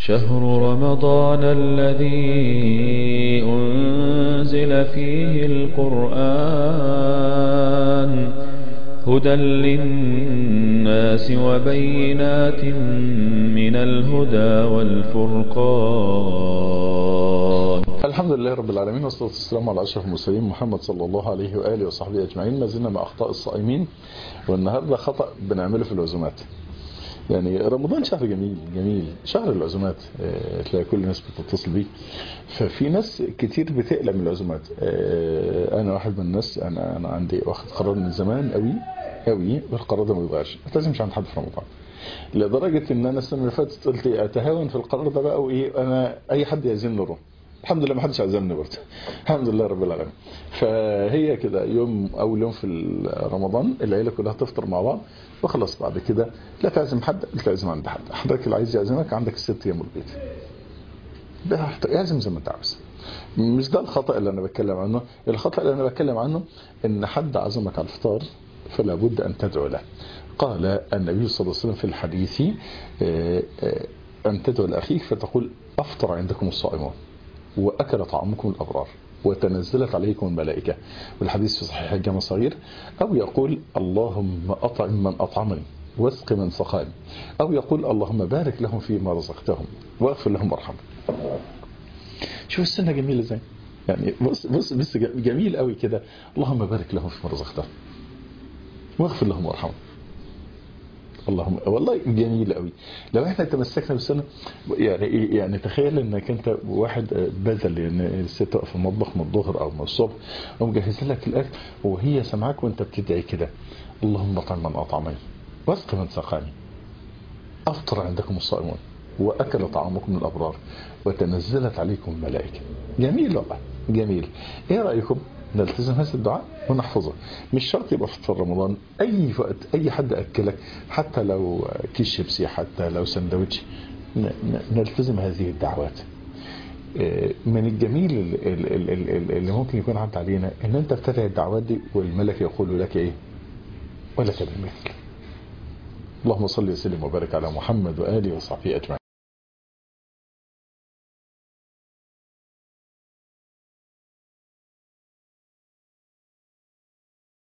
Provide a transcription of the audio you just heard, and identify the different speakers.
Speaker 1: شهر رمضان الذي أنزل فيه القرآن هدى للناس وبينات من الهدى والفرقان
Speaker 2: الحمد لله رب العالمين والصلاة والسلام على أشرف المرسلين محمد صلى الله عليه وآله وصحبه أجمعين ما زلنا مع أخطاء الصائمين والنهاردة خطأ بنعمله في العزومات يعني رمضان شهر جميل جميل شهر العزومات اه تلاقي كل الناس بتتصل بيه ففي ناس كتير بتقلق من العزومات اه انا واحد من الناس انا انا عندي واخد قرار من زمان قوي قوي والقرار ده ما يتغيرش ما لازمش عند حد في رمضان لدرجه ان انا السنه اللي فاتت قلت اتهاون في القرار ده بقى وايه انا اي حد يعزمني اروح الحمد لله ما حدش عزمني برضه الحمد لله رب العالمين فهي كده يوم اول يوم في رمضان العيله كلها تفطر مع بعض وخلاص بعد كده لا تعزم حد لا تعزم عند حد حضرتك اللي عايز يعزمك عندك الست ايام البيت اعزم زي ما انت عاوز مش ده الخطا اللي انا بتكلم عنه الخطا اللي انا بتكلم عنه ان حد عزمك على الفطار فلا بد ان تدعو له قال النبي صلى الله عليه وسلم في الحديث ان تدعو لاخيك فتقول افطر عندكم الصائمون وأكل طعامكم الأبرار وتنزلت عليكم الملائكة والحديث في صحيح الجامع الصغير أو يقول اللهم أطعم من أطعمني واسق من سقاني أو يقول اللهم بارك لهم فيما رزقتهم واغفر لهم وارحمهم شوف السنة جميلة ازاي يعني بص بص بص جميل قوي كده اللهم بارك لهم فيما رزقتهم واغفر لهم وارحمهم اللهم والله جميل قوي لو احنا تمسكنا بالسنه يعني يعني تخيل انك انت واحد بذل يعني الست تقف في المطبخ من الظهر او من الصبح ومجهز لك الاكل وهي سامعاك وانت بتدعي كده اللهم اطعم من اطعمني واسق من سقاني افطر عندكم الصائمون واكل طعامكم الابرار وتنزلت عليكم الملائكه جميل والله جميل ايه رايكم نلتزم هذا الدعاء ونحفظه مش شرط يبقى في رمضان اي وقت اي حد اكلك حتى لو كيس شيبسي حتى لو سندوتش نلتزم هذه الدعوات من الجميل اللي ممكن يكون عدى علينا ان انت بتدعي الدعوات دي والملك يقول لك ايه ولك بالمثل اللهم صل وسلم وبارك على محمد واله وصحبه اجمعين